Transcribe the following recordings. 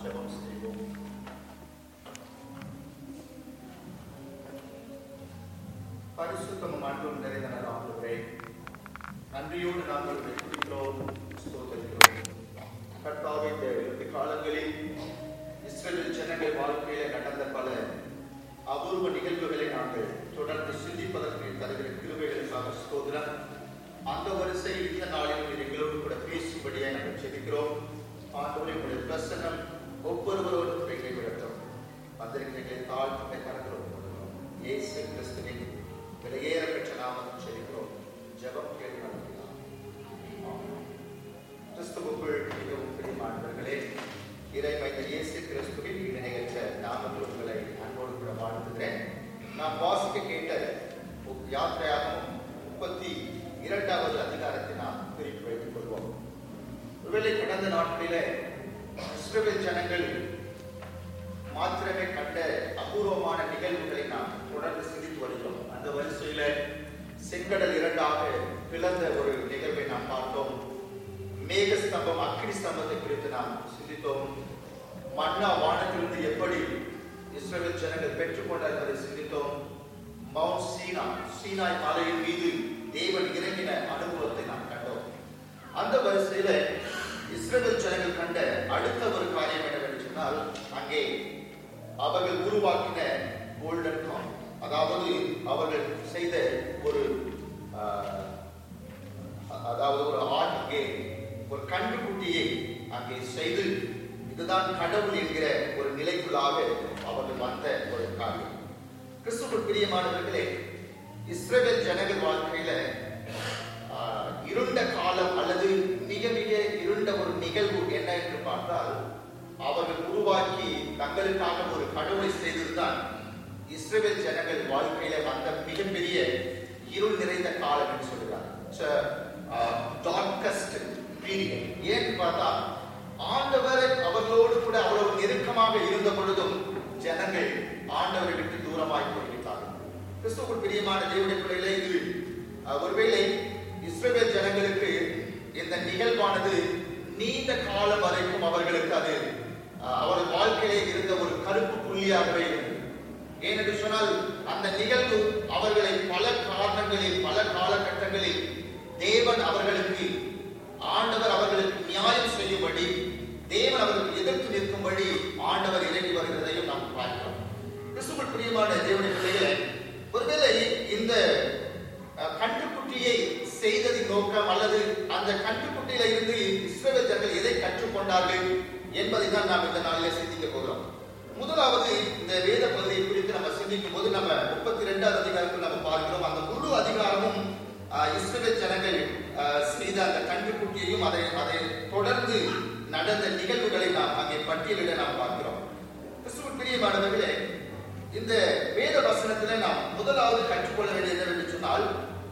ஜெபம் செய்வோம் பரிசுத்தமும் அன்பும் நிறைந்த நல்ல ஆண்டவரே நன்றியோடு நாங்கள் உம்மை துதிக்கிறோம் ஸ்தோத்திரிக்கிறோம் கர்த்தாவே இந்த இறுதி காலங்களில் இஸ்ரேல் ஜனங்கள் வாழ்க்கையில நடந்த பல அபூர்வ நிகழ்வுகளை நாங்கள் தொடர்ந்து சிந்திப்பதற்கு தருகிற கிருபைகளுக்காக ஸ்தோத்திரம் அந்த வரிசையில் இந்த நாளில் நீர் எங்களோடு கூட பேசும்படியாக நாங்கள் செபிக்கிறோம் ஆண்டவரே உங்களுடைய பிரசன்னம் ஒவ்வொருவரோடும் எங்களை விடட்டும் வந்திருக்கிறீங்களை தாழ்மை கரங்களோடு கொடுக்கிறோம் இயேசு கிறிஸ்துவின் விலையேற பெற்ற நாமம் செபிக்கிறோம் ஜெபம் கேட்டு நடத்தினார் கிறிஸ்துவுக்குள் மிகவும் பிரியமானவர்களே இறைமைந்தர் இயேசு கிறிஸ்துவின் இணையற்ற நாமத்தில் உங்களை அன்போடு கூட வாழ்த்துகிறேன் நான் வாசிக்க கேட்ட யாத்திரையாகவும் முப்பத்தி இரண்டாவது அதிகாரத்தை நாம் பிரித்து வைத்துக் கொள்வோம் ஒருவேளை கடந்த நாட்களிலே இஸ்ரவேல் ஜனங்கள் மாத்திரமே கண்ட அபூர்வமான நிகழ்வுகளை நாம் தொடர்ந்து சிந்தித்து வருகிறோம் அந்த வரிசையில செங்கடல் இரண்டாக பிளந்த ஒரு நிகழ்வை நாம் பார்த்தோம் மேக ஸ்தம்பம் அக்னி ஸ்தம்பத்தை குறித்து நாம் சிந்தித்தோம் மன்னா வானத்திலிருந்து எப்படி இஸ்ரவேல் ஜனங்கள் பெற்றுக்கொண்டார் என்பதை சிந்தித்தோம் மவுண்ட் சீனா சீனாய் மலையின் மீது தேவன் இறங்கின அனுபவத்தை நாம் கண்டோம் அந்த வரிசையில இஸ்ரவேல் ஜனங்கள் கண்ட அடுத்த ஒரு காரியம் என்னவென்று சொன்னால் அங்கே அவர்கள் உருவாக்கின கோல்டன் கான் அதாவது அவர்கள் செய்த ஒரு ஆஹ், அதாவது ஒரு ஆண் அங்கே ஒரு கன்றுக்குட்டியை அங்கே செய்து இதுதான் கடவுள் என்கிற ஒரு நிலைக்குள்ளாக அவர்கள் வந்த ஒரு காரியம் கிறிஸ்துவுக்கு பிரியமானவர்களே இஸ்ரவேல் ஜனங்கள் வாழ்க்கையில ஆஹ், இருண்ட காலம் அல்லது மிக மிக இருண்ட ஒரு நிகழ்வு என்ன என்று பார்த்தால் அவர்கள் உருவாக்கி தங்களுக்காக ஒரு கடவுளை செய்ததுதான் இஸ்ரவேல் ஜனங்கள் வாழ்க்கையில வந்த மிகப்பெரிய இருள் நிறைந்த காலம் என்று சொல்கிறார் டார்கஸ்ட் பீரியட் ஏன்னு பார்த்தா ஆண்டவர் அவர்களோடு கூட அவ்வளவு நெருக்கமாக இருந்த பொழுதும் ஜனங்கள் ஆண்டவரை விட்டு தூரமாய் போய்விட்டார்கள் கிறிஸ்துவுக்கு பிரியமான தேவனுடைய பிள்ளைகளே இது அஹ், ஒருவேளை இஸ்ரவேல் ஜனங்களுக்கு இந்த நிகழ்வானது நீண்ட காலம் வரைக்கும் அவர்களுக்கு அது அஹ், அவர்கள் வாழ்க்கையிலே இருந்த ஒரு கருப்பு புள்ளியாகவே இருந்தது ஏனென்று சொன்னால் அந்த நிகழ்வு அவர்களை பல காரணங்களில் பல காலகட்டங்களில் தேவன் அவர்களுக்கு ஆண்டவர் அவர்களுக்கு நியாயம் செய்யும்படி தேவன் அவர்களுக்கு எதிர்த்து நிற்கும்படி ஆண்டவர் இறங்கி வருகிறதையும் நாம் பார்க்கிறோம் கிறிஸ்துவுக்குள் பிரியமான தேவனுடைய பிள்ளைகளே ஒருவேளை இந்த அஹ், கன்றுக்குட்டியை செய்ததின் நோக்கம் அல்லது அந்த கன்றுக்குட்டியில இருந்து இஸ்ரவேல் ஜனங்கள் எதை கற்றுக்கொண்டார்கள் என்பதை தான் நாம் இந்த நாளிலே சிந்திக்க போகிறோம் முதலாவது இந்த வேத பகுதியை குறித்து நம்ம சிந்திக்கும் போது நம்ம முப்பத்தி ரெண்டாவது அதிகாரத்தில் நம்ம பார்க்கிறோம் அந்த முழு அதிகாரமும் ஆஹ், இஸ்ரவேல் ஜனங்கள் ஆஹ், செய்த அந்த கன்றுக்குட்டியையும் அதை அதை தொடர்ந்து நடந்த நிகழ்வுகளை நாம் அங்கே பட்டியலிட நாம் பார்க்கிறோம் கிறிஸ்துவின் பிரியமானவர்களே இந்த வேத வசனத்திலே நாம் முதலாவது கற்றுக்கொள்ள வேண்டியது என்னவென்று சொன்னால்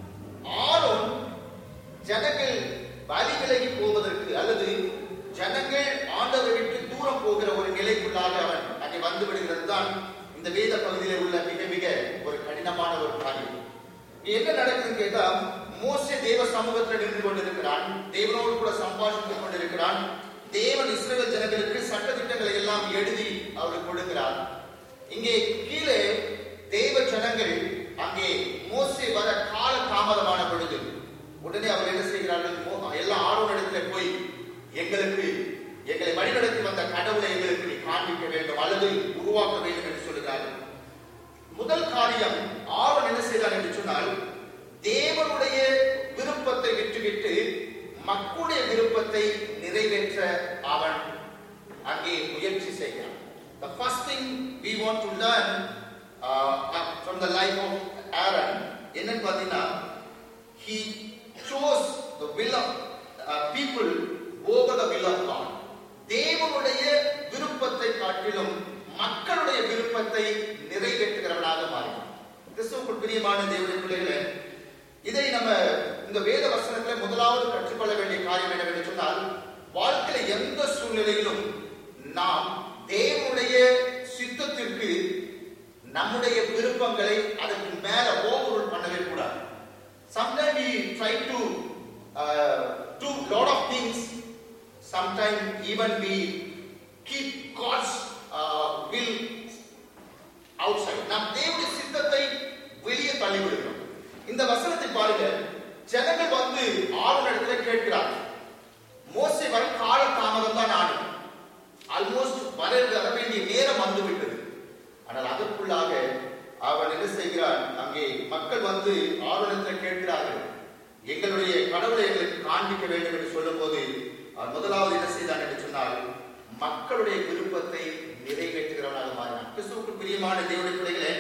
ஆரோன் ஜனங்கள் வழி விலகி போவதற்கு அல்லது ஜனங்கள் ஆண்டவரை விட்டு தூரம் போகிற ஒரு நிலைக்குள்ளாக அவன் அங்கே வந்து விடுகிறது தான் இந்த வேத பகுதியிலே உள்ள மிக மிக ஒரு கடினமான ஒரு காரியம் இங்க என்ன நடக்குதுன்னு கேட்டா மோசே தேவ சமூகத்தில் நின்று கொண்டிருக்கிறான் தேவனோடு கூட சம்பாஷித்துக் கொண்டிருக்கிறான் தேவன் இஸ்ரவேல் ஜனங்களுக்கு சட்ட திட்டங்களை எல்லாம் எழுதி அவருக்கு கொடுக்கிறார் இங்கே கீழே தேவ ஜனங்கள் அங்கே மோசே வர கால தாமதமான பொழுது உடனே அவர் என்ன செய்கிறார்கள் மோ- எல்லா ஆர்வனிடத்துல போய் எங்களுக்கு எங்களை வழிநடத்தி வந்த கடவுளை எங்களுக்கு நீ காண்பிக்க வேண்டும் அல்லது உருவாக்க வேண்டும் என்று சொல்லுகிறார்கள் முதல் காரியம் ஆரோன் என்ன செய்தான் என்று சொன்னால் தேவனுடைய விருப்பத்தை விட்டுவிட்டு மக்களுடைய விருப்பத்தை நிறைவேற்ற அவன் அங்கே முயற்சி செய்கிறான் The first thing we want to learn uh, uh, from the life of Aaron என்னன்னு பார்த்தீங்கன்னா he chose the will of uh, people over the will of God தேவனுடைய விருப்பத்தை காட்டிலும் மக்களுடைய விருப்பத்தை நிறைவேற்றுகிறவனாக மாறினான் கிறிஸ்துவுக்குள் பிரியமான தேவனுடைய பிள்ளைகளே இதை நம்ம இந்த வேத வசனத்துல முதலாவது கற்றுக்கொள்ள வேண்டிய காரியம் என்னவென்று சொன்னால் வாழ்க்கையில எந்த சூழ்நிலையிலும் நாம் தேவனுடைய சித்தத்திற்கு நம்முடைய விருப்பங்களை அதற்கு மேல ஓவர் பண்ணவே கூடாது sometimes we try to uh, do lot of things sometimes even we keep God's uh, will outside. நாம் தேவனுடைய சித்தத்தை வெளியே தள்ளி விடுகிறோம் இந்த வசனத்தை பாருங்க ஜனங்கள் வந்து ஆறு இடத்துல கேட்கிறார் மோசே வர கால தாமதம் தான் ஆனது ஆல்மோஸ்ட் வர வர வேண்டிய நேரம் வந்து விட்டது ஆனால் அதற்குள்ளாக அவன் என்ன செய்கிறான் அங்கே மக்கள் வந்து ஆர்வலத்தில் கேட்கிறார்கள் எங்களுடைய கடவுளை எங்களுக்கு காண்பிக்க வேண்டும் என்று சொல்லும்போது அவன் முதலாவது என்ன செய்தான் என்று சொன்னால் மக்களுடைய விருப்பத்தை நிறைவேற்றுகிறவனாக மாறினான் கிறிஸ்துவுக்கு பிரியமான தேவனுடைய பிள்ளைகளே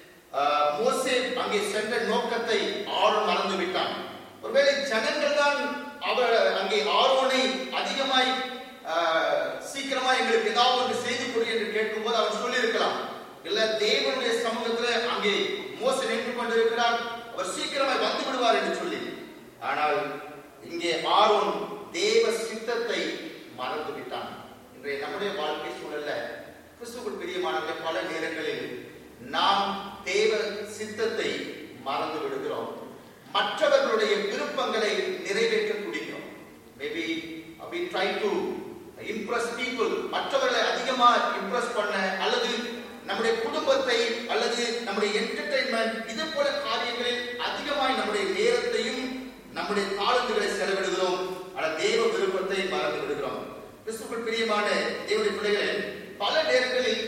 ஆஹ், மோசே அங்கே சென்ற நோக்கத்தை ஆரோன் மறந்து விட்டான் ஒருவேளை ஜனங்கள் தான் அவர் அங்கே ஆரோனை அதிகமாய் ஆஹ், சீக்கிரமா எங்களுக்கு ஏதாவது ஒன்று செய்து கொடு என்று கேட்கும்போது அவன் சொல்லியிருக்கலாம் இல்ல தேவனுடைய சமூகத்துல அங்கே மோச நின்று கொண்டிருக்கிறார் அவர் சீக்கிரமாய் வந்து விடுவார் என்று சொல்லி ஆனால் இங்கே ஆரோன் தேவ சித்தத்தை மறந்து விட்டான் இன்றைய நம்முடைய வாழ்க்கை சூழல்ல கிறிஸ்துவுக்குள் பிரியமானவர்களே பல நேரங்களில் நாம் தேவ சித்தத்தை மறந்து விடுகிறோம் மற்றவர்களுடைய விருப்பங்களை நிறைவேற்ற துடிக்கிறோம் maybe we try to impress people மற்றவர்களை அதிகமா இம்ப்ரெஸ் பண்ண அல்லது நம்முடைய குடும்பத்தை அல்லது நம்முடைய என்டர்டைன்மெண்ட் இது போல காரியங்களில் அதிகமாய் நம்முடைய நேரத்தையும் நம்முடைய தாளந்துகளை செலவிடுகிறோம் ஆனால் தேவ விருப்பத்தை மறந்து விடுகிறோம் கிறிஸ்துக்குள் பிரியமான தேவனுடைய பிள்ளைகளே பல நேரங்களில்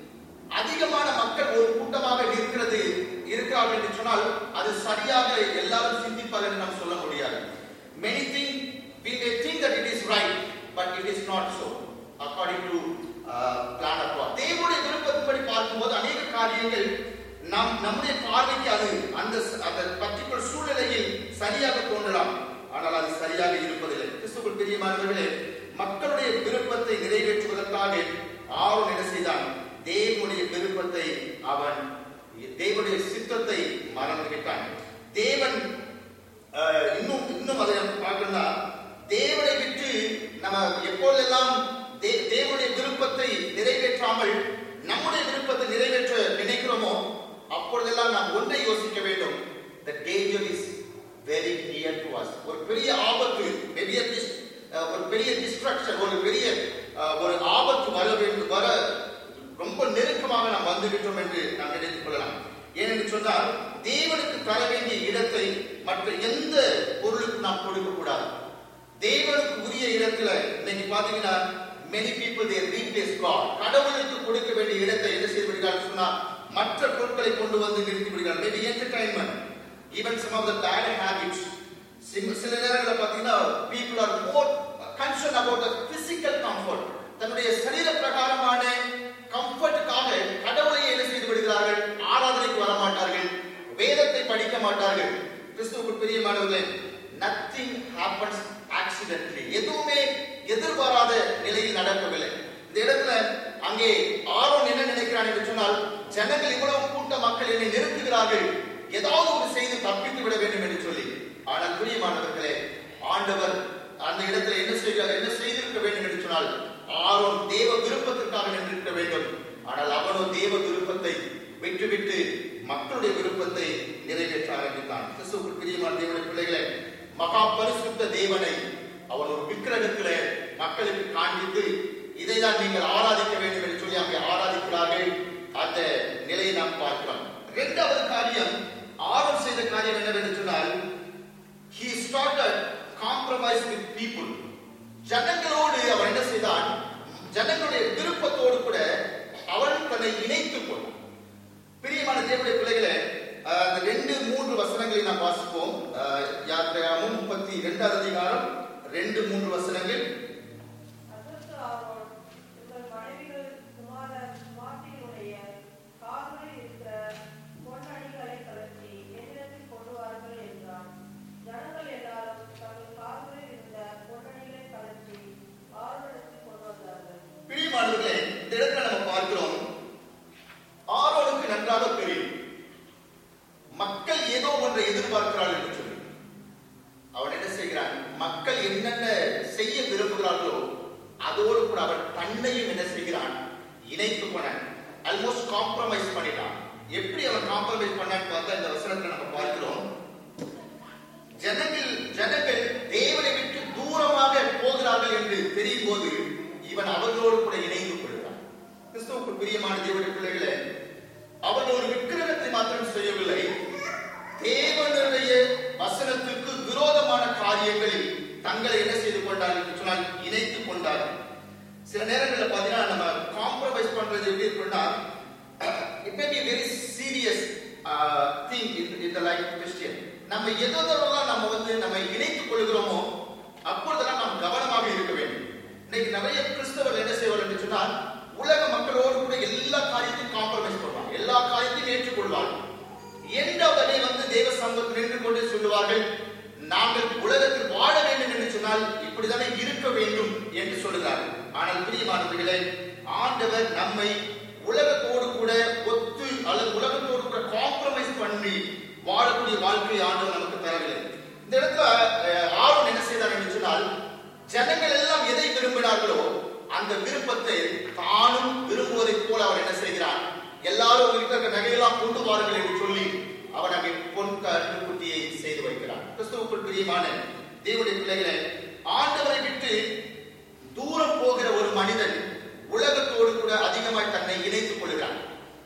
அதிகமான மக்கள் ஒரு கூட்டமாக இருக்கிறது இருக்கிறார்கள் என்று சொன்னால் அது சரியாக எல்லாரும் சிந்திப்பார்கள் என்று நாம் சொல்ல முடியாது many think we may think that it is right but it is not so according to uh, plan of God தேவனுடைய விருப்பத்தின்படி பார்க்கும்போது அநேக காரியங்கள் நாம் நம்முடைய பார்வைக்கு அது அந்த அந்த பர்டிகுலர் சூழ்நிலையில் சரியாக தோன்றலாம் ஆனால் அது சரியாக இருப்பதில்லை கிறிஸ்துவுக்குள் பிரியமானவர்களே மக்களுடைய விருப்பத்தை நிறைவேற்றுவதற்காக ஆரோன் என்ன செய்தான் தேவனுடைய விருப்பத்தை அவன் தேவனுடைய சித்தத்தை மறந்து விட்டான் தேவன் அஹ், இன்னும் இன்னும் அதை நம்ம பார்க்கணும்னா தேவனை விட்டு நம்ம எப்பொழுதெல்லாம் தே- தேவனுடைய விருப்பத்தை நிறைவேற்றாமல் நம்முடைய விருப்பத்தை நிறைவேற்ற நினைக்கிறோமோ அப்பொழுதெல்லாம் நாம் ஒன்றை யோசிக்க வேண்டும் the danger is very near to us ஒரு பெரிய ஆபத்து பெரிய dis- அஹ், ஒரு பெரிய டிஸ்ட்ரக்ஷன் ஒரு பெரிய அஹ், ஒரு ஆபத்து வர வேண்டும் வர ரொம்ப நெருக்கமாக நாம் வந்துவிட்டோம் என்று நாம் நினைத்துக் கொள்ளலாம் ஏனென்று சொன்னால் தேவனுக்கு தர வேண்டிய இடத்தை மற்ற எந்த பொருளுக்கும் நாம் கொடுக்க கூடாது தேவனுக்கு உரிய இடத்துல இன்னைக்கு பாத்தீங்கன்னா many people they replace God கடவுளுக்கு கொடுக்க வேண்டிய இடத்தை என்ன செய்து விடுகிறார்கள் சொன்னா மற்ற பொருட்களை கொண்டு வந்து நிறுத்தி விடுகிறார்கள் maybe entertainment even some of the bad habits சில சில நேரங்களில் பார்த்தீங்கன்னா people are more concerned about the physical comfort தன்னுடைய சரீர பிரகாரமான கம்ஃபர்ட்டுக்காக கடவுளை என்ன செய்து விடுகிறார்கள் ஆராதனைக்கு வர மாட்டார்கள் வேதத்தை படிக்க மாட்டார்கள் கிறிஸ்துவுக்கு பிரியமானவர்களே நத்திங் happens accidentally எதுவுமே எதிர்பாராத நிலையில் நடக்கவில்லை இந்த இடத்துல அங்கே ஆரோன் என்ன நினைக்கிறான் என்று சொன்னால் ஜனங்கள் இவ்வளவு கூட்ட மக்கள் என்னை நிறுத்துகிறார்கள் ஏதாவது ஒரு செய்து தப்பித்து விட வேண்டும் என்று சொல்லி ஆனால் பிரியமானவர்களே ஆண்டவர் அந்த இடத்துல என்ன செய்கிறார் என்ன செய்திருக்க வேண்டும் என்று சொன்னால் ஆரோன் தேவ விருப்பத்திற்காக நின்றிருக்க வேண்டும் ஆனால் அவனோ தேவ விருப்பத்தை விட்டுவிட்டு மக்களுடைய விருப்பத்தை நிறைவேற்ற ஆரம்பித்தான் கிறிஸ்துவுக்கு பிரியமான தேவனுடைய பிள்ளைகளே மகா பரிசுத்த தேவனை அவன் ஒரு விக்கிரகத்திலே மக்களுக்கு காண்பித்து இதைதான் நீங்கள் ஆராதிக்க வேண்டும் என்று சொல்லி அங்கே ஆராதிக்கிறார்கள் அந்த நிலையை நாம் பார்க்கிறோம் இரண்டாவது காரியம் ஆரோன் செய்த காரியம் என்னவென்று சொன்னால் he started compromise with people ஜனங்களோடு அவன் என்ன செய்தான் ஜனங்களுடைய விருப்பத்தோடு கூட அவன் தன்னை இணைத்துக் கொண்டான் பிரியமான தேவனுடைய பிள்ளைகளே அஹ், அந்த ரெண்டு மூன்று வசனங்களை நாம் வாசிப்போம் அஹ், யாத்திராகமம் முப்பத்தி இரண்டாவது அதிகாரம் ரெண்டு மூன்று வசனங்கள் அதற்கு ஆரோன், உங்கள் மனைவிகள் குமாரர் குமார்த்திகளுடைய காதுகளில் இருக்கிற பொன்னணிகளை கழற்றி என்னிடத்தில் கொண்டு வாருங்கள் என்றான். ஜனங்கள் எல்லாரும் தங்கள் காதுகளில் இருந்த பொன்னணிகளை கழற்றி ஆரோனிடத்தில் கொண்டு வந்தார்கள். பிரியமானவர்களே இந்த இடத்துல நம்ம பார்க்கிறோம் ஆரோனுக்கு நன்றாக தெரியும் மக்கள் ஏதோ ஒன்றை எதிர்பார்க்கிறார்கள் என்று சொல்லி அவன் என்ன செய்கிறான் மக்கள் என்னென்ன செய்ய விரும்புகிறார்களோ அதோடு கூட அவன் தன்னையும் என்ன செய்கிறான் இணைத்து போனான் ஆல்மோஸ்ட் காம்ப்ரமைஸ் பண்ணிட்டான் எப்படி அவன் காம்ப்ரமைஸ் பண்ணான்னு பார்த்தா இந்த வசனத்துல நம்ம பார்க்கிறோம் ஜனங்கள் ஜனங்கள் தேவனை விட்டு தூரமாக போகிறார்கள் என்று தெரியும் போது இவன் அவர்களோடு கூட இணைந்து தேவனுடைய பிள்ளைகளே அவர்கள் ஒரு விக்கிரகத்தை மாத்திரம் செய்யவில்லை தேவனுடைய வசனத்துக்கு விரோதமான காரியங்களில் தங்களை என்ன செய்து கொண்டார்கள் என்று சொன்னால் இணைத்துக் கொண்டார்கள் சில நேரங்களில் பார்த்தீங்கன்னா நம்ம காம்ப்ரமைஸ் பண்றது எப்படி இருக்குன்னா it may be very serious thing in the life Christian நம்ம எதெல்லாம் நம்ம வந்து நம்ம இணைத்துக் கொள்கிறோமோ அப்பொழுதெல்லாம் நாம் கவனமாக இருக்க வேண்டும் இன்னைக்கு நிறைய கிறிஸ்தவர்கள் என்ன செய்வார்கள் என்று சொன்னால் உலக மக்களோடு கூட எல்லா காரியத்தையும் காம்ப்ரமைஸ் பண்ணுவாங்க எல்லா காரியத்தையும் ஏற்றுக்கொள்வார்கள் என்றவரை வந்து தேவ சமூகத்தில் நின்று கொண்டு சொல்லுவார்கள் நாங்கள் உலகத்தில் வாழ வேண்டும் என்று சொன்னால் இப்படித்தானே இருக்க வேண்டும் என்று சொல்லுகிறார்கள் ஆனால் பிரியமானவர்களே ஆண்டவர் நம்மை உலகத்தோடு கூட ஒத்து அல்லது உலகத்தோடு கூட காம்ப்ரமைஸ் பண்ணி வாழக்கூடிய வாழ்க்கை ஆண்டவர் நமக்கு தரவில்லை இந்த இடத்துல அஹ், ஆரோன் என்ன செய்தார் என்று சொன்னால் ஜனங்கள் எல்லாம் எதை விரும்பினார்களோ அந்த விருப்பத்தை தானும் விரும்புவதைப் போல அவர் என்ன செய்கிறார் எல்லாரும் இருக்கிற நகையெல்லாம் கொண்டு வாருங்கள் என்று சொல்லி அவர் அங்கே பொன் கட்டுக்குட்டியை செய்து வைக்கிறார் கிறிஸ்துவுக்குள் பிரியமான தேவனுடைய பிள்ளைகளை ஆண்டவரை விட்டு தூரம் போகிற ஒரு மனிதன் உலகத்தோடு கூட அதிகமாய் தன்னை இணைத்துக் கொள்கிறான்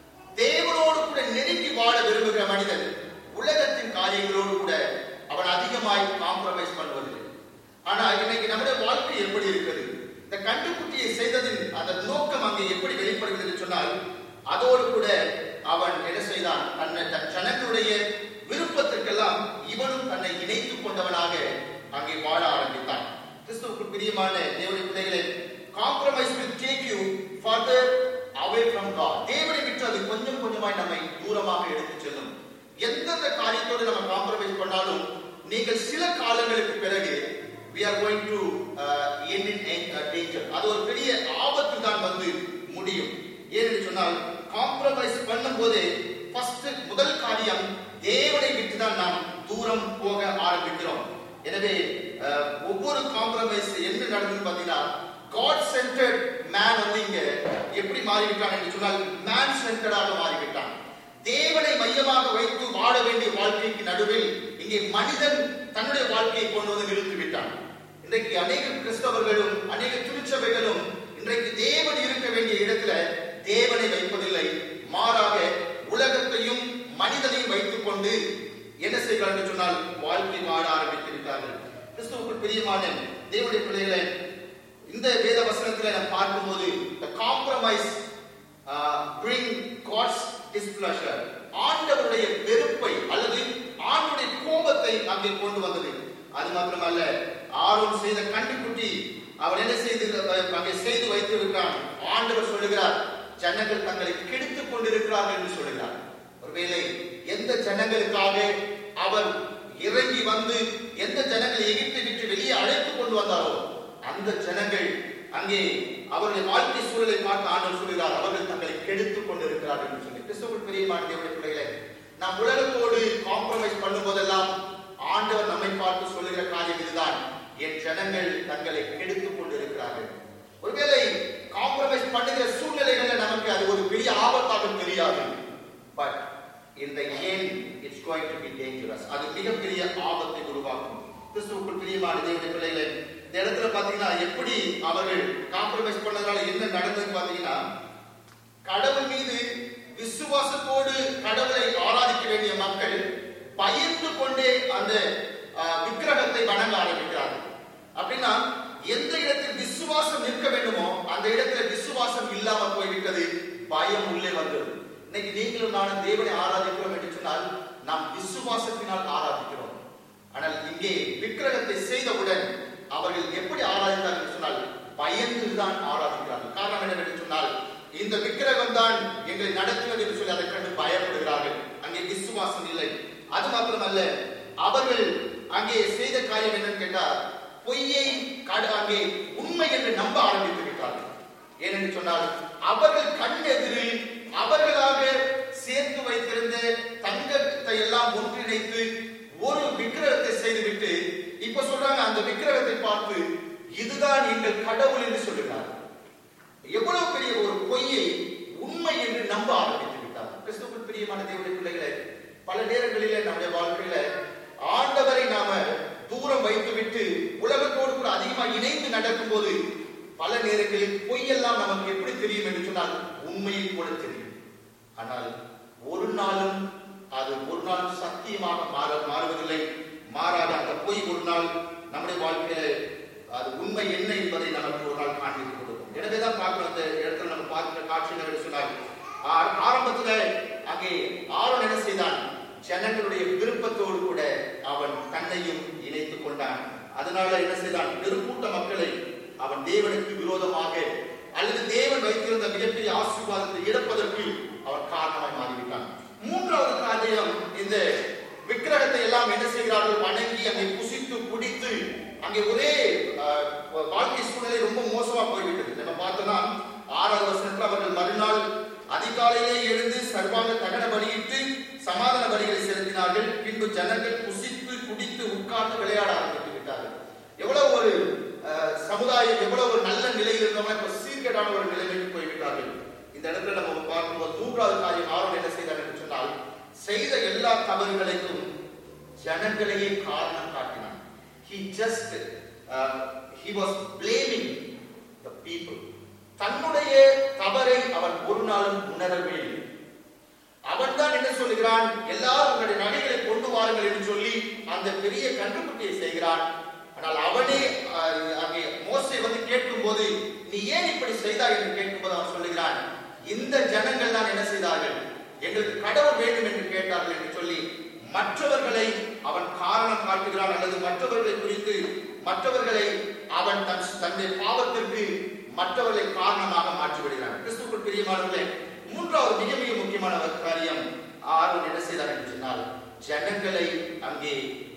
தேவனோடு கூட நெருங்கி வாழ விரும்புகிற மனிதன் உலகத்தின் காரியங்களோடு கூட அவன் அதிகமாய் காம்ப்ரமைஸ் பண்ணுவதில்லை ஆனா இன்னைக்கு நம்முடைய வாழ்க்கை எப்படி இருக்குது இந்த கண்டுக்குட்டியை செய்ததின் அந்த நோக்கம் அங்கே எப்படி வெளிப்படுகிறது என்று சொன்னால் அதோடு கூட அவன் என்ன செய்தான் தன்னை தன் ஜனங்களுடைய விருப்பத்திற்கெல்லாம் இவனும் தன்னை இணைத்துக் கொண்டவனாக அங்கே வாழ ஆரம்பித்தான் கிறிஸ்துவுக்கு பிரியமான தேவனுடைய பிள்ளைகளே compromise will take you further away from God தேவனை விட்டு அது கொஞ்சம் கொஞ்சமாய் நம்மை தூரமாக எடுத்துச் செல்லும் எந்தெந்த காரியத்தோடு நம்ம காம்ப்ரமைஸ் பண்ணாலும் நீங்கள் சில காலங்களுக்கு பிறகு we are going to uh, end in a- a danger அது ஒரு பெரிய ஆபத்து தான் வந்து முடியும் ஏனென்று சொன்னால் காம்ப்ரமைஸ் பண்ணும்போது ஃபர்ஸ்ட் முதல் காரியம் தேவனை விட்டு தான் நாம் தூரம் போக ஆரம்பிக்கிறோம் எனவே அஹ், ஒவ்வொரு காம்ப்ரமைஸ் என்ன நடந்தது பார்த்தீங்கன்னா காட் சென்டர்ட் மேன் வந்து இங்க எப்படி மாறிவிட்டான் என்று சொன்னால் மேன் சென்டர்டாக மாறிவிட்டான் தேவனை மையமாக வைத்து வாழ வேண்டிய வாழ்க்கைக்கு நடுவில் இங்கே மனிதன் தன்னுடைய வாழ்க்கையை கொண்டு வந்து நிறுத்திவிட்டான் இன்றைக்கு அநேக கிறிஸ்தவர்களும் அநேக திருச்சபைகளும் இன்றைக்கு தேவன் இருக்க வேண்டிய இடத்துல தேவனை வைப்பதில்லை மாறாக உலகத்தையும் மனிதனையும் வைத்துக் கொண்டு என்ன செய்கிறார்கள் என்று சொன்னால் வாழ்க்கை வாழ ஆரம்பித்திருக்கிறார்கள் கிறிஸ்துவுக்குள் பிரியமான தேவனுடைய பிள்ளைகளை இந்த வேத வசனத்துல நாம் பார்க்கும்போது the compromise uh, bring God's displeasure ஆண்டவருடைய வெறுப்பை அல்லது ஆண்டவருடைய கோபத்தை அங்கே கொண்டு வந்தது அது மாத்திரமல்ல ஆரோன் செய்த கண்டுக்குட்டி அவர் என்ன செய்து அஹ், அங்கே செய்து வைத்திருக்கிறான் ஆண்டவர் சொல்லுகிறார் ஜனங்கள் தங்களை கெடுத்துக் கொண்டிருக்கிறார்கள் என்று சொல்லுகிறார் ஒருவேளை எந்த ஜனங்களுக்காக அவர் இறங்கி வந்து எந்த ஜனங்களை எகிப்தை விட்டு வெளியே அழைத்துக் கொண்டு வந்தாரோ அந்த ஜனங்கள் அங்கே அவருடைய வாழ்க்கை சூழலை பார்த்து ஆண்டவர் சொல்கிறார் அவர்கள் தங்களை கெடுத்துக் கொண்டிருக்கிறார்கள் என்று சொல்லி கிறிஸ்துவுக்குள் பிரியமான தேவனுடைய பிள்ளைகளை நாம் உலகத்தோடு காம்ப்ரமைஸ் பண்ணும் போதெல்லாம் ஆண்டவர் நம்மை பார்த்து சொல்லுகிற காரியம் இதுதான் என் ஜனங்கள் தங்களை கெடுத்துக் கொண்டிருக்கிறார்கள் ஒருவேளை காம்ப்ரமைஸ் பண்ணுகிற சூழ்நிலைகள்ல நமக்கு அது ஒரு பெரிய ஆபத்தாக தெரியாது but in the end it's going to be dangerous அது மிகப்பெரிய ஆபத்தை உருவாக்கும் கிறிஸ்துவுக்குள் பிரியமான தேவனுடைய பிள்ளைகளே இந்த இடத்துல பாத்தீங்கன்னா எப்படி அவர்கள் காம்ப்ரமைஸ் பண்ணதுனால என்ன நடந்ததுன்னு பாத்தீங்கன்னா கடவுள் மீது விசுவாசத்தோடு கடவுளை ஆராதிக்க வேண்டிய மக்கள் பயந்து கொண்டே அந்த ஆஹ், விக்கிரகத்தை வணங்க ஆரம்பிக்கிறார்கள் அப்படின்னா எந்த இடத்தில் விசுவாசம் நிற்க வேண்டுமோ அந்த இடத்துல விசுவாசம் இல்லாம போய்விட்டது பயம் உள்ளே வந்தது இன்னைக்கு நீங்களும் நானும் தேவனை ஆராதிக்கிறோம் என்று சொன்னால் நாம் விசுவாசத்தினால் ஆராதிக்கிறோம் ஆனால் இங்கே விக்கிரகத்தை செய்தவுடன் அவர்கள் எப்படி ஆராதித்தார்கள் என்று சொன்னால் பயந்துதான் ஆராதிக்கிறார்கள் காரணம் என்னவென்று சொன்னால் இந்த விக்கிரகம் தான் எங்களை நடத்துவது என்று சொல்லி அதை கண்டு பயப்படுகிறார்கள் அங்கே விசுவாசம் இல்லை அது மாத்திரமல்ல அவர்கள் அங்கே செய்த காரியம் என்னன்னு கேட்டா பொய்யை கட- அங்கே உண்மை என்று நம்ப ஆரம்பித்து விட்டார்கள் ஏனென்று சொன்னால் அவர்கள் கண் எதிரில் அவர்களாக சேர்த்து வைத்திருந்த தங்கத்தை எல்லாம் ஒன்றிணைத்து ஒரு விக்கிரகத்தை செய்துவிட்டு இப்ப சொல்றாங்க அந்த விக்கிரகத்தை பார்த்து இதுதான் எங்கள் கடவுள் என்று சொல்லுகிறார் எவ்வளவு பெரிய ஒரு பொய்யை உண்மை என்று நம்ப ஆரம்பித்து விட்டார் கிறிஸ்துவுக்குள் பிரியமான தேவனுடைய பிள்ளைகளே பல நேரங்களிலே நம்முடைய வாழ்க்கையில ஆண்டவரை நாம தூரம் வைத்துவிட்டு உலகத்தோடு கூட அதிகமாக இணைந்து நடக்கும்போது பல நேரங்களில் பொய்யெல்லாம் நமக்கு எப்படி தெரியும் என்று சொன்னால் உண்மையை போல தெரியும் ஆனால் ஒரு நாளும் அது ஒரு நாளும் சத்தியமாக மாற மாறுவதில்லை மாறாத அந்த பொய் ஒரு நாள் நம்முடைய வாழ்க்கையில அது உண்மை என்ன என்பதை நமக்கு ஒரு நாள் காண்பித்து கொடுக்கும் எனவே தான் பார்க்கிறோம் அந்த இடத்துல நம்ம பார்க்கிற காட்சி என்ன சொன்னார் ஆ- ஆரம்பத்துல அங்கே ஆரோன் என்ன செய்தான் ஜனங்களுடைய விருப்பத்தோடு கூட அவன் தன்னையும் இணைத்துக் கொண்டான் அதனால என்ன செய்தான் பெருக்கூட்ட மக்களை அவன் தேவனுக்கு விரோதமாக அல்லது தேவன் வைத்திருந்த மிகப்பெரிய ஆசீர்வாதத்தை இழப்பதற்கு அவன் காரணமாய் மாறிவிட்டான் மூன்றாவது காரியம் இந்த விக்கிரகத்தை எல்லாம் என்ன செய்கிறார்கள் வணங்கி அங்கே புசித்து குடித்து அங்கே ஒரே அஹ், வாழ்க்கை சூழ்நிலை ரொம்ப மோசமா போய்விட்டது நம்ம பார்த்தோம்னா ஆறாவது வருஷத்துல அவர்கள் மறுநாள் அதிகாலையிலே எழுந்து சர்வாங்க தகன பலியிட்டு சமாதான பலிகளை செலுத்தினார்கள் பின்பு ஜனங்கள் புசித்து குடித்து உட்கார்ந்து விளையாட ஆரம்பித்து விட்டார்கள் எவ்வளவு ஒரு அஹ், சமுதாயம் எவ்வளவு ஒரு நல்ல நிலையில் இருந்தவங்க இப்ப சீர்கேடான ஒரு நிலைமைக்கு போய்விட்டார்கள் இந்த இடத்துல நம்ம பார்க்கும்போது மூன்றாவது காரியம் ஆர்வம் என்ன செய்தார் என்று சொன்னால் செய்த எல்லா தவறுகளுக்கும் ஜனங்களையே காரணம் காட்டினான் he just uh, he was blaming the people தன்னுடைய தவறை அவன் ஒரு நாளும் உணரவே இல்லை அவன் தான் என்ன சொல்லுகிறான் எல்லாரும் உங்களுடைய நகைகளை கொண்டு வாருங்கள் என்று சொல்லி அந்த பெரிய கண்டுபிடியை செய்கிறான் ஆனால் அவனே அஹ், அங்கே மோசை வந்து கேட்கும்போது நீ ஏன் இப்படி செய்தாய் என்று கேட்கும்போது அவன் சொல்லுகிறான் இந்த ஜனங்கள் தான் என்ன செய்தார்கள் எங்களுக்கு கடவுள் வேண்டும் என்று கேட்டார்கள் என்று சொல்லி மற்றவர்களை அவன் காரணம் காட்டுகிறான் அல்லது மற்றவர்களை குறித்து மற்றவர்களை அவன் தன் தன்னுடைய பாவத்திற்கு மற்றவர்களை காரணமாக மாற்றி விடுகிறான் கிறிஸ்துக்குள் பிரியமானவர்களே மூன்றாவது மிக மிக முக்கியமான ஒரு காரியம் ஆர்வம் என்ன செய்தார் என்று சொன்னால் ஜனங்களை அங்கே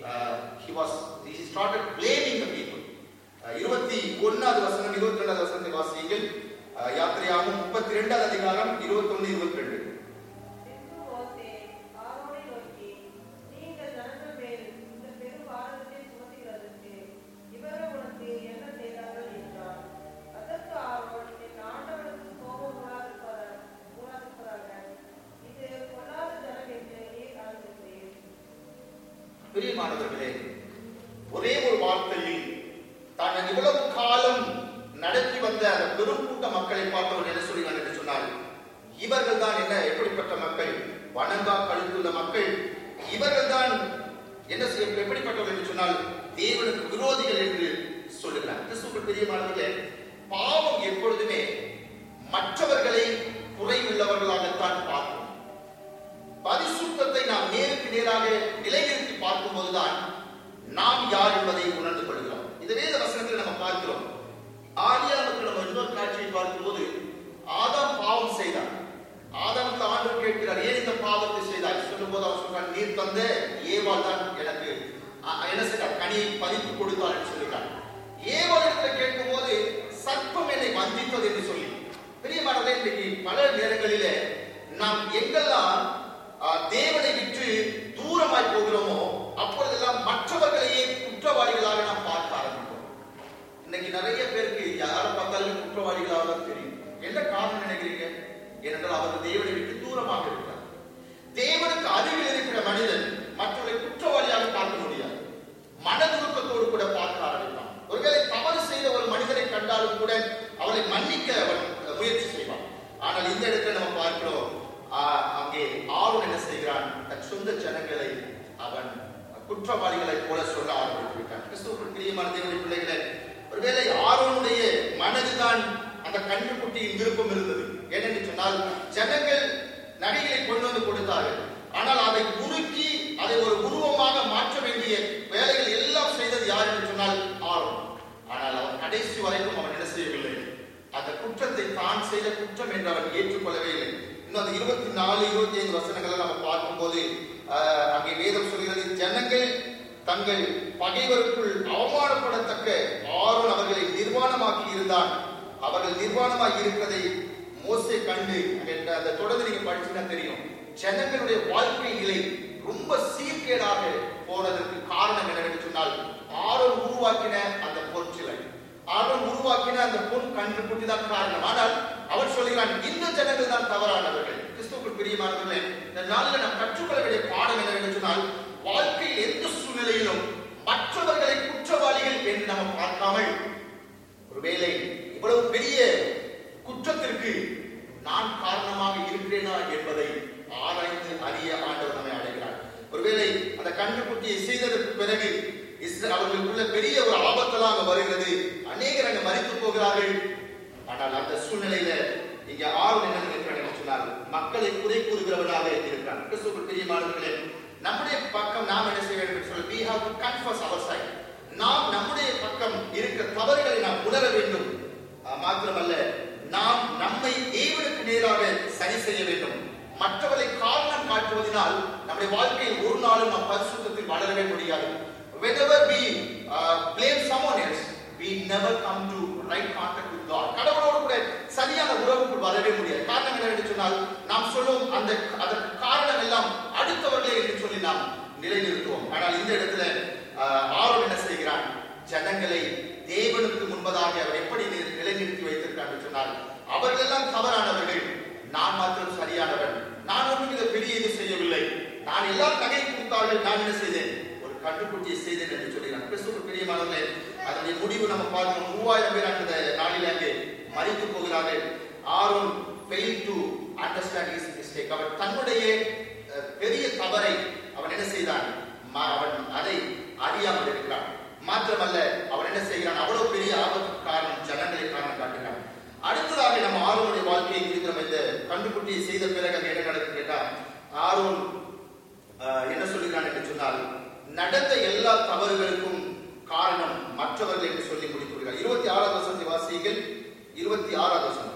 he was he started blaming the people அஹ், இருபத்தி ஒன்னாவது வசனம் இருபத்தி ரெண்டாவது வசனத்தை வாசியுங்கள் அஹ், யாத்திரையாகும் முப்பத்தி ரெண்டாவது அதிகாரம் இருபத்தி ஒன்னு இருபத்தி ரெண்டு பின்பு மோசே ஆரோனை நோக்கி, நீங்கள் ஜனங்கள் மேல் இந்த பெரும் பாரத்தை சுமத்துகிறதற்கு இவர்கள் உனக்கு என்ன செய்தார்கள் என்றார். அதற்கு ஆரோன், என் ஆண்டவனுக்கு கோபம் மூளாதிருப்பதா- மூளாதிருப்பதாக, இது பொல்லாத ஜனம் என்று நீர் அறிந்திருக்கிறீர். பிரியமானவர்களே ஒரே ஒரு வார்த்தையில் தான் இவ்வளவு காலம் நடத்தி வந்த அந்த பெரும் கூட்ட மக்களை பார்த்தவர் என்ன சொல்லுவார் என்று சொன்னால் இவர்கள் தான் என்ன எப்படிப்பட்ட மக்கள் வணங்கா கழுத்துள்ள மக்கள் இவர்கள் தான் என்ன செய்ய எப்படிப்பட்டவர்கள் என்று சொன்னால் தேவனுக்கு விரோதிகள் என்று சொல்லுகிறார் கிறிஸ்துவுக்கு பிரியமானவர்களே பாவம் எப்பொழுதுமே மற்றவர்களை குறைவுள்ளவர்களாகத்தான் பார்க்கும் பரிசுத்தத்தை நாம் நேருக்கு நேராக நிலைநிறுத்தி பார்க்கும் போதுதான் நாம் யார் என்பதை உணர்ந்து கொள்கிறோம் இது வேத வசனத்தில் நம்ம பார்க்கிறோம் ஆதியாமத்தில் நம்ம இன்னொரு காட்சியை பார்க்கும்போது ஆதாம் பாவம் செய்தான் ஆதாமத்தில் ஆண்டவர் கேட்கிறார் ஏன் இந்த பாவத்தை செய்தாய் சொல்லும்போது அவர் சொல்றார் நீர் தந்த ஏவாள் தான் எனக்கு அ- என்ன செய்தார் கனியை பறித்து கொடுத்தார் என்று சொல்லுகிறார் ஏவாள் இடத்துல கேட்கும்போது சர்ப்பம் என்னை வஞ்சித்தது என்று சொல்லி பிரியமானதே இன்றைக்கு பல நேரங்களிலே நாம் எங்கெல்லாம் ஆ, தேவனை விட்டு தூரமாய் போகிறோமோ அப்பொழுதெல்லாம் மற்றவர்களையே குற்றவாளிகளாக நாம் பார்க்க ஆரம்பிப்போம் இன்னைக்கு நிறைய பேருக்கு யாரை பார்த்தாலும் குற்றவாளிகளாக தான் தெரியும் என்ன காரணம் நினைக்கிறீங்க ஏனென்றால் அவர்கள் தேவனை விட்டு தூரமாக இருக்கிறார் தேவனுக்கு அருகில் இருக்கிற மனிதன் மற்றவர்களை குற்றவாளியாக பார்க்க முடியாது மனதுருக்கத்தோடு கூட பார்க்க ஆரம்பிப்பான் ஒருவேளை தவறு செய்த ஒரு மனிதனை கண்டாலும் கூட அவனை மன்னிக்க அவன் முயற்சி செய்வான் ஆனால் இந்த இடத்துல நம்ம பார்க்கிறோம் ஆ, அங்கே ஆரோன் என்ன செய்கிறான் தன் சொந்த ஜனங்களை அவன் குற்றவாளிகளைப் போல சொல்ல ஆரம்பித்து விட்டான் கிறிஸ்துவுக்குள் பிரியமான தேவனுடைய பிள்ளைகளே ஒருவேளை ஆரோனுடைய மனதுதான் அந்த கன்றுக்குட்டியின் விருப்பம் இருந்தது ஏனென்று சொன்னால் ஜனங்கள் நகைகளை கொண்டு வந்து கொடுத்தார்கள் ஆனால் அதை உருக்கி அதை ஒரு உருவமாக மாற்ற வேண்டிய வேலைகள் எல்லாம் செய்தது யார் என்று சொன்னால் ஆரோன் ஆனால் அவன் கடைசி வரைக்கும் அவன் என்ன செய்யவில்லை அந்த குற்றத்தை தான் செய்த குற்றம் என்று அவன் ஏற்றுக்கொள்ளவே இல்லை இன்னும் அந்த இருபத்தி நாலு இருபத்தி ஐந்து வசனங்களை நம்ம பார்க்கும்போது ஆஹ், அங்கே வேதம் சொல்கிறது ஜனங்கள் தங்கள் பகைவருக்குள் அவமானப்படத்தக்க ஆரோன் அவர்களை நிர்வாணமாக்கி இருந்தான் அவர்கள் நிர்வாணமாகி இருக்கிறதை மோசே கண்டு என்ற அந்த தொடர்ந்து நீங்க படிச்சீங்கன்னா தெரியும் ஜனங்களுடைய வாழ்க்கை நிலை ரொம்ப சீர்கேடாக போனதற்கு காரணம் என்னவென்று சொன்னால் ஆரோன் உருவாக்கின அந்த பொற்சிலை ஆரோன் உருவாக்கின அந்த பொன் கன்று குட்டி தான் காரணம் ஆனால் அவர் சொல்கிறான் இந்த ஜனங்கள் தான் தவறானவர்கள் கிறிஸ்துவுக்குள் பிரியமானவர்களே இந்த நாளில் நாம் கற்றுக்கொள்ள வேண்டிய பாடம் என்னவென்று சொன்னால் வாழ்க்கையில் எந்த சூழ்நிலையிலும் மற்றவர்களை குற்றவாளிகள் என்று நாம் பார்க்காமல் ஒருவேளை இவ்வளவு பெரிய குற்றத்திற்கு நான் காரணமாக இருக்கிறேனா என்பதை ஆராய்ந்து அறிய ஆண்டவர் நம்மை அழைக்கிறார் ஒருவேளை அந்த கண்டுக்குட்டியை செய்ததற்கு பிறகு இஸ்ர- அவர்களுக்குள்ள பெரிய ஒரு ஆபத்தெல்லாம் அங்க வருகிறது அநேகர் அங்க மறித்து போகிறார்கள் ஆனால் அந்த சூழ்நிலையில இங்க ஆறு என்ன நினைக்கிறார் என்று சொன்னால் மக்களை குறை கூறுகிறவனாக இருக்கிறான் கிறிஸ்துவுக்கு பிரியமானவர்களே நம்முடைய பக்கம் நாம் என்ன செய்ய வேண்டும் என்று சொல்லி we have to confess our side நாம் நம்முடைய பக்கம் இருக்க தவறுகளை நாம் உணர வேண்டும் அஹ், மாத்திரமல்ல நாம் நம்மை தேவனுக்கு நேராக சரி செய்ய வேண்டும் மற்றவரை காரணம் காட்டுவதனால் நம்முடைய வாழ்க்கையில் ஒரு நாளும் நாம் பரிசுத்தத்தில் வளரவே முடியாது whenever we uh, blame someone else we never come to right contact with God கடவுளோடு கூட சரியான உறவுக்குள் வரவே முடியாது காரணம் என்ன என்று சொன்னால் நாம் சொல்லும் அந்த அதற்கு காரணம் எல்லாம் அடுத்தவர்களே என்று சொல்லி நாம் நிலைநிறுத்துவோம் ஆனால் இந்த இடத்துல ஆஹ், ஆரோன் என்ன செய்கிறான் ஜனங்களை தேவனுக்கு முன்பதாக அவர் எப்படி நி- நிலைநிறுத்தி வைத்திருக்கார் என்று சொன்னால் அவர்கள் எல்லாம் தவறானவர்கள் நான் மாத்திரம் சரியானவன் நான் ஒன்றும் இதை பெரிய இது செய்யவில்லை நான் எல்லாரும் நகை கொடுத்தார்கள் நான் என்ன செய்தேன் ஒரு கண்டுபிடிச்சியை செய்தேன் என்று சொல்கிறான் கிறிஸ்துவ பிரியமானவர்களே அதனுடைய முடிவு நம்ம பார்க்கிறோம் மூவாயிரம் பேர் அந்த நாளில் அங்கே மறித்து போகிறார்கள் Aaron failed to understand his mistake அவன் தன்னுடைய அஹ், பெரிய தவறை அவன் என்ன செய்தான் ம- அவன் அதை அறியாமல் இருக்கிறான் மாத்திரமல்ல அவன் என்ன செய்கிறான் அவ்வளவு பெரிய ஆபத்து காரணம் ஜனங்களை காரணம் காட்டுகிறான் அடுத்ததாக நம்ம ஆரோனுடைய வாழ்க்கையை குறித்து நம்ம இந்த கண்டுபிடியை செய்த பிறகு அங்க என்ன நடக்குது கேட்டா ஆரோன் ஆஹ், என்ன சொல்கிறான் என்று சொன்னால் நடந்த எல்லா தவறுகளுக்கும் காரணம் மற்றவர்கள் என்று சொல்லி முடித்துள்ளார் இருபத்தி ஆறாவது வசனத்தை வாசியுங்கள் இருபத்தி ஆறாவது வசனம்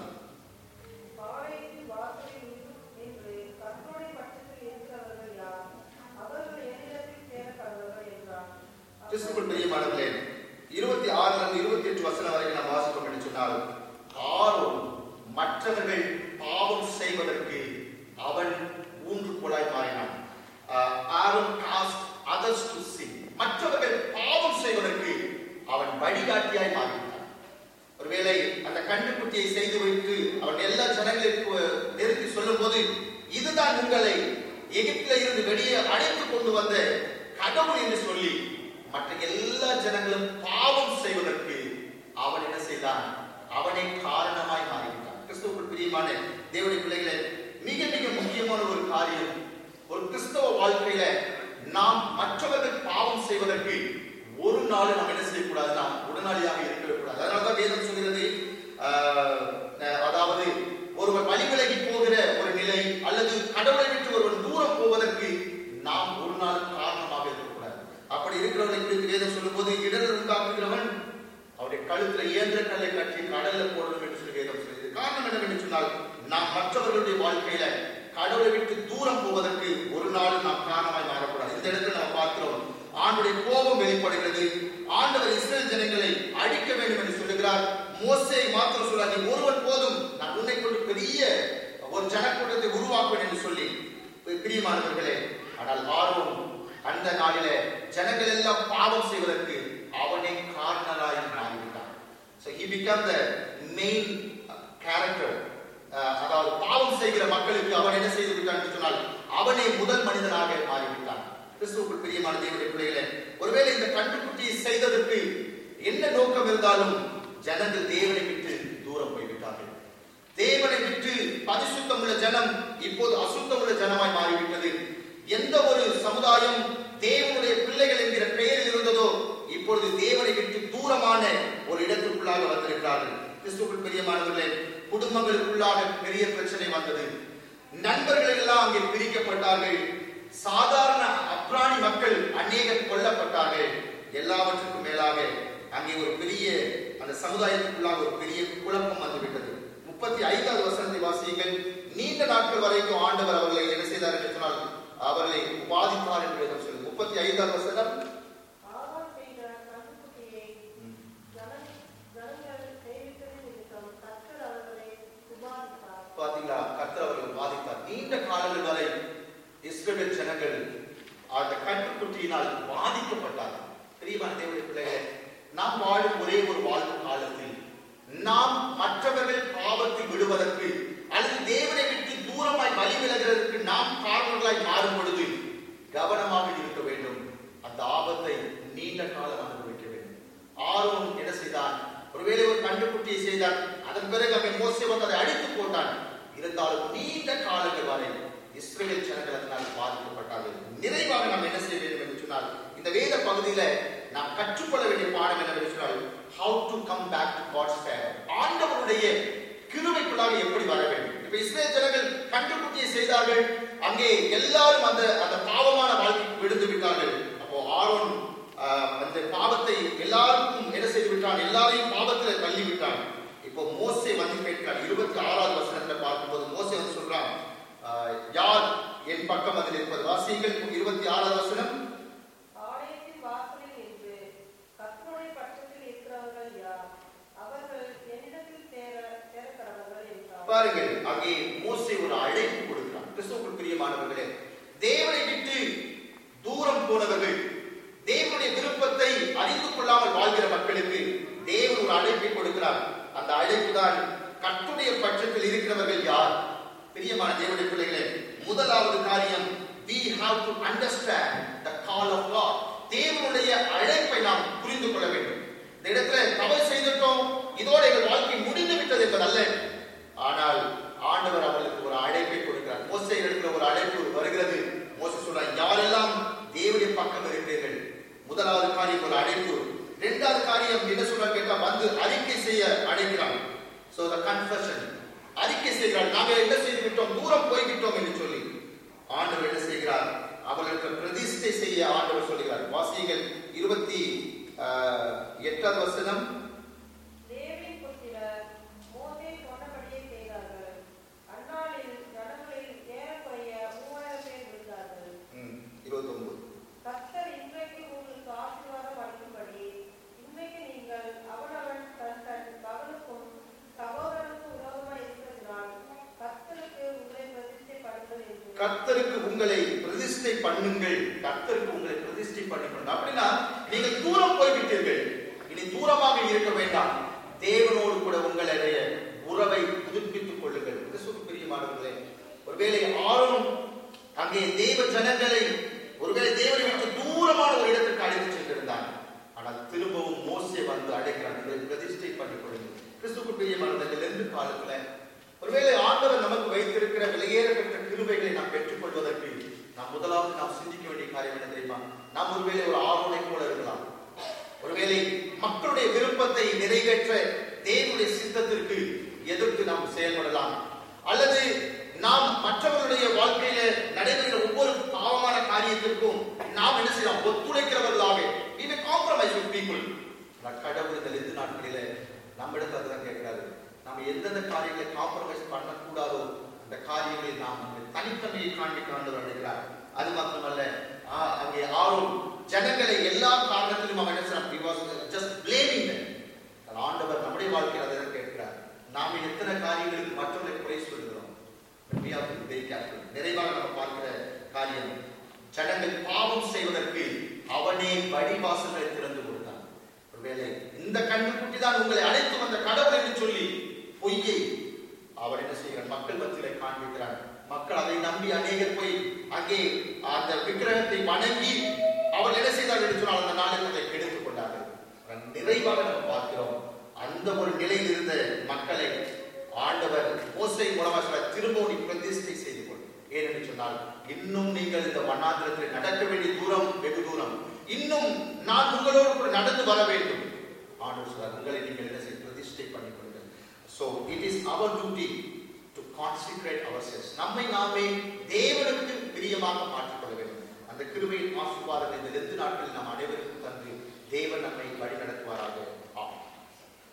பாளையத்தின் வாசலில் நின்று கர்த்தருடைய பட்சத்தில் இருக்கிறவர்கள் யார் அவர்கள் என்னிடத்தில் சேர கடவர்கள் என்றான் கிறிஸ்துக்குள் பிரியமானவர்களே இருபத்தி ஆறுல இருந்து இருபத்தி எட்டு வசனம் வரைக்கும் நாம் வாசிப்போம் என்று சொன்னால் ஆரோன் மற்றவர்கள் பாவம் செய்வதற்கு அவன் ஊன்றுகோலாய் மாறினான் ah, Aaron caused others to sin மற்றவர்கள் பாவம் செய்வதற்கு அவன் வழிகாட்டியாய் மாறினான் ஒருவேளை அந்த கண்டுக்குட்டியை செய்து வைத்து அவன் எல்லா ஜனங்களுக்கு நிறுத்தி சொல்லும் போது இதுதான் உங்களை எகிப்தில இருந்து வெளியே அழைத்து கொண்டு வந்த கடவுள் என்று சொல்லி மற்ற எல்லா ஜனங்களும் பாவம் செய்வதற்கு அவன் என்ன செய்தான் அவனே காரணமாய் மாறிவிட்டான் கிறிஸ்துவுக்குள் பிரியமான தேவனுடைய பிள்ளைகளே மிக மிக முக்கியமான ஒரு காரியம் ஒரு கிறிஸ்தவ வாழ்க்கையில நாம் மற்றவர்கள் பாவம் செய்வதற்கு ஒரு நாள் நாம் என்ன செய்யக்கூடாது நாம் உடனடியாக இருக்கவே கூடாது அதனாலதான் வேதம் சொல்கிறது ஆஹ், அஹ், அதாவது ஒருவர் வழி விலகி போகிற ஒரு நிலை அல்லது கடவுளை விட்டு ஒருவன் தூரம் போவதற்கு நாம் ஒரு நாள் காரணமாக இருக்கக்கூடாது அப்படி இருக்கிறவர்களை குறித்து வேதம் சொல்லும்போது இடர் உண்டாக்குகிறவன் அவருடைய கழுத்துல இயந்திர கல்லை கட்டி கடல்ல போடணும் என்று சொல்லி வேதம் சொல்லுது காரணம் என்னவென்று சொன்னால் நாம் மற்றவர்களுடைய வாழ்க்கையில கடவுளை விட்டு தூரம் போவதற்கு ஒரு நாள் நாம் காரணமாய் மாறக்கூடாது இந்த இடத்துல நம்ம பார்க்கிறோம் ஆண்டுடைய கோபம் வெளிப்படுகிறது ஆண்டவர் இஸ்ரேல் ஜனங்களை அழிக்க வேண்டும் என்று சொல்லுகிறார் மோசே மாத்திரம் சொல்லார் நீ ஒருவன் போதும் நான் உன்னை கொண்டு பெரிய ஒரு ஜனக்கூட்டத்தை உருவாக்குவேன் என்று சொல்லி பிரியமானவர்களே ஆனால் ஆர்வம் அந்த நாளிலே ஜனங்கள் எல்லாம் பாவம் செய்வதற்கு அவனே காரணராய் மாறிவிட்டான் So he became the main uh, character. Uh, அதாவது பாவம் செய்கிற மக்களுக்கு அவன் என்ன செய்து விட்டான் என்று சொன்னால் அவனே முதல் மனிதனாக மாறிவிட்டான் கிறிஸ்துவுக்குள் பிரியமான தேவனுடைய பிள்ளைகளே ஒருவேளை இந்த கண்டுக்குட்டியை செய்ததற்கு என்ன நோக்கம் இருந்தாலும் ஜனங்கள் தேவனை விட்டு தூரம் போய்விட்டார்கள் தேவனை விட்டு பரிசுத்தம் உள்ள ஜனம் இப்போது அசுத்தம் உள்ள ஜனமாய் மாறிவிட்டது எந்த ஒரு சமுதாயம் தேவனுடைய பிள்ளைகள் என்கிற பெயரில் இருந்ததோ இப்பொழுது தேவனை விட்டு தூரமான ஒரு இடத்திற்குள்ளாக வந்திருக்கிறார்கள் கிறிஸ்துவுக்குள் பிரியமானவர்களே குடும்பங்களுக்குள்ளாக பெரிய பிரச்சனை வந்தது நண்பர்கள் எல்லாம் அங்கே பிரிக்கப்பட்டார்கள் சாதாரண அப்ராணி மக்கள் அநேகர் கொல்லப்பட்டார்கள் எல்லாவற்றுக்கும் மேலாக அங்கே ஒரு பெரிய அந்த சமுதாயத்துக்குள்ளாக ஒரு பெரிய குழப்பம் வந்துவிட்டது முப்பத்தி ஐந்தாவது வசனத்தை வாசியுங்கள் நீண்ட நாட்கள் வரைக்கும் ஆண்டவர் அவர்களை என்ன செய்தார் என்று சொன்னால் அவர்களை பாதித்தார் என்று வேதம் சொல்லுது முப்பத்தி ஐந்தாவது வசனம் ஆகார் செய்த கண்டுக்குட்டியை ஜன- ஜனங்கள் சேவித்ததின் நிமித்தம் கர்த்தர் அவர்களை சுபாரித்தார் பாத்தீங்களா கர்த்தர் அவர்கள் பாதித்தார் நீண்ட காலங்கள் வரை இஸ்ரவேல் ஜனங்கள் அந்த கட்டுக்குட்டியினால் பாதிக்கப்பட்டார் பிரியமான தேவனுடைய பிள்ளைகளே நாம் வாழும் ஒரே ஒரு வாழ்வு காலத்தில் நாம் மற்றவர்கள் பாவத்தை விடுவதற்கு அல்லது தேவனை விட்டு தூரமாய் வழி விலகிறதற்கு நாம் காரணங்களாய் மாறும் பொழுது கவனமாக இருக்க வேண்டும் அந்த ஆபத்தை நீண்ட காலம் அனுபவிக்க வேண்டும் ஆர்வம் என்ன செய்தான் ஒருவேளை ஒரு கண்டுக்குட்டியை செய்தான் அதன் பிறகு அவன் மோசே வந்து அதை அடித்து போட்டான் இருந்தாலும் நீண்ட காலங்கள் வரை இஸ்ரேல் ஜனங்கள் அதனால் பாதிக்கப்பட்டார்கள் நிறைவாக நாம் என்ன செய்ய வேண்டும் என்று சொன்னால் இந்த வேத பகுதியில நாம் கற்றுக்கொள்ள வேண்டிய பாடம் என்னவென்று சொன்னால் how to come back to God's fair ஆண்டவருடைய கிருபைக்குள்ளாக எப்படி வர வேண்டும் இப்ப இஸ்ரேல் ஜனங்கள் கண்டுக்குட்டியை செய்தார்கள் அங்கே எல்லாரும் அந்த அந்த பாவமான வாழ்க்கைக்கு விழுந்து விட்டார்கள் அப்போ ஆரோன் ஆஹ், அந்த பாவத்தை எல்லாருக்கும் என்ன செய்து விட்டான் எல்லாரையும் பாவத்தில் தள்ளி விட்டான் இப்போ மோசே வந்து கேட்கிறான் இருபத்தி ஆறாவது வசனத்தை பார்க்கும்போது மோசே வந்து சொல்றான் ஆஹ், யார் என் பக்கம் அதில் இருப்பது வாசிகள் இருபத்தி ஆறாவது வசனம் ஆலயத்தின் வாசலில் நின்று கர்த்தருடைய பட்சத்தில் இருக்கிறவர்கள் யார் அவர்கள் என்னிடத்தில் சேர சேரக்கடவர்கள் என்றார் பாருங்கள் அங்கே மோசே ஒரு அழைப்பு கொடுக்கிறான் கிறிஸ்துவுக்குள் பிரியமானவர்களே தேவனை விட்டு தூரம் போனவர்கள் தேவனுடைய விருப்பத்தை அறிந்து கொள்ளாமல் வாழ்கிற மக்களுக்கு தேவன் ஒரு அழைப்பை கொடுக்கிறார் அந்த அழைப்பு தான் கட்டுடைய பட்சத்தில் இருக்கிறவர்கள் யார் பிரியமான தேவனுடைய பிள்ளைகளே முதலாவது காரியம் we have to understand the call of God தேவனுடைய அழைப்பை நாம் புரிந்து கொள்ள வேண்டும் இந்த இடத்துல தவறு செய்துட்டோம் இதோட எங்கள் வாழ்க்கை முடிந்து விட்டது என்பதல்ல ஆனால் ஆண்டவர் அவர்களுக்கு ஒரு அழைப்பை கொடுக்கிறார் மோசை எடுக்கிற ஒரு அழைப்பு வருகிறது மோசை சொல்றார் யாரெல்லாம் தேவனுடைய பக்கம் இருக்கிறீர்கள் முதலாவது காரியம் ஒரு அழைப்பு இரண்டாவது காரியம் என்ன சொல்ற கேட்டா வந்து அறிக்கை செய்ய அழைக்கிறான் சோ த கன்ஃபஷன் அறிக்கை செய்கிறார் நாங்கள் என்ன செய்து விட்டோம் தூரம் போய்விட்டோம் என்று சொல்லி ஆண்டவர் என்ன செய்கிறார் அவர்களுக்கு பிரதிஷ்டை செய்ய ஆண்டவர் சொல்கிறார் வாசியங்கள் இருபத்தி ஆஹ், எட்டாவது வசனம் தேவின் புத்திரர் மோசே சொன்னபடியே செய்தார்கள் அந்நாளில் ஜனங்களில் ஏறக்குறைய மூவாயிரம் பேர் விழுந்தார்கள் ம், இருபத்தொன்பது கர்த்தர் இன்றைக்கு உங்களுக்கு ஆசீர்வாதம் அளிக்கும்படி இன்றைக்கு நீங்கள் அவனவன் தன் தன் மகனுக்கும் சகோதரனுக்கும் உலகமாய் இருக்கிறதினால் கர்த்தருக்கு உங்களை பிரதிஷ்டை பண்ணுங்கள் என்று கர்த்தருக்கு உங்களை பிரதிஷ்டை பண்ணுங்கள் கர்த்தருக்கு உங்களை பிரதிஷ்டை பண்ணிக்கொண்டு அப்படின்னா நீங்கள் தூரம் போய்விட்டீர்கள் இனி தூரமாக இருக்க வேண்டாம் தேவனோடு கூட உங்களுடைய உறவை புதுப்பித்துக் கொள்ளுங்கள் கிறிஸ்துவுக்கு பிரியமானவர்களே ஒருவேளை ஆரோன் அங்கே தேவ ஜனங்களை ஒருவேளை தேவனை விட்டு தூரமான ஒரு இடத்திற்கு அழைத்து சென்றிருந்தான் ஆனால் திரும்பவும் மோசே வந்து அழைக்கிறான் இதை பிரதிஷ்டை பண்ணிக் கொள்ளுங்கள் கிறிஸ்துவுக்கு பிரியமானவர்கள் ரெண்டு காலத்துல ஒருவேளை ஆண்டவர் நமக்கு வைத்திருக்கிற விலையேற பெற்ற கிருபைகளை நாம் பெற்றுக்கொள்வதற்கு நாம் முதலாவது நாம் சிந்திக்க வேண்டிய காரியம் என்ன தெரியுமா நாம் ஒருவேளை ஒரு ஆர்வனை போல இருக்கலாம் ஒருவேளை மக்களுடைய விருப்பத்தை நிறைவேற்ற தேவனுடைய சித்தத்திற்கு எதிர்த்து நாம் செயல்படலாம் அல்லது நாம் மற்றவர்களுடைய வாழ்க்கையில நடைபெறுகிற ஒவ்வொரு பாவமான காரியத்திற்கும் நாம் என்ன செய்யலாம் ஒத்துழைக்கிறவர்களாக we may compromise with people ஆனால் கடவுள் இந்த லெந்து நாட்களில நம்மிடத்துல அதுதான் கேட்கிறாரு நம்ம எந்தெந்த காரியங்களை காம்ப்ரமைஸ் பண்ணக்கூடாதோ அந்த காரியங்களில் நாம் நம்முடைய தனித்தன்மையை காண்பிக்க ஆண்டவர் அழைக்கிறார் அது மட்டுமல்ல ஆ, அங்கே ஆளும் ஜனங்களை எல்லா காரணத்திலும் அவன் என்ன செய்றான்? He was just blaming them. ஆனால் ஆண்டவர் நம்முடைய வாழ்க்கையில் அதை தான் கேட்கிறார் நாம் எத்தனை காரியங்களுக்கு மற்றவர்களை குறை சொல்கிறோம் We have to be very careful. நிறைவாக நம்ம பார்க்கிற காரியம் ஜனங்கள் பாவம் செய்வதற்கு அவனே வழிவாசல்களை திறந்து கொடுத்தான் ஒருவேளை இந்த கண்ணுக்குட்டி தான் உங்களை அழைத்து வந்த கடவுள் என்று சொல்லி பொய்யை அவர் என்ன செய்கிறார் மக்கள் மத்தியிலே காண்பிக்கிறார் மக்கள் அதை நம்பி அநேகர் போய் அங்கே அந்த விக்கிரகத்தை வணங்கி அவர் என்ன செய்தார்கள் என்று சொன்னால் அந்த நாளில் அதை கெடுத்துக் கொண்டார்கள் ஆனால் நிறைவாக நம்ம பார்க்கிறோம் அந்த ஒரு நிலையில் இருந்த மக்களை ஆண்டவர் மோசை மூலமாக சொல்ல திரும்பவும் நீ பிரதிஷ்டை செய்து கொள் ஏனென்று சொன்னால் இன்னும் நீங்கள் இந்த வண்ணாந்திரத்தில் நடக்க வேண்டிய தூரம் வெகு தூரம் இன்னும் நான் உங்களோடு கூட நடந்து வர வேண்டும் ஆண்டவர் சொல்றார் உங்களை நீங்கள் என்ன செய்ய பிரதிஷ்டை பண்ணிக் கொள்ளுங்கள் so it is our duty to consecrate ourselves நம்மை நாமே தேவனுக்கு பிரியமாக மாற்றிக்கொள்ள வேண்டும் அந்த கிருபையின் ஆசீர்வாதம் இந்த ரெண்டு நாட்களில் நாம் அனைவருக்கும் தந்து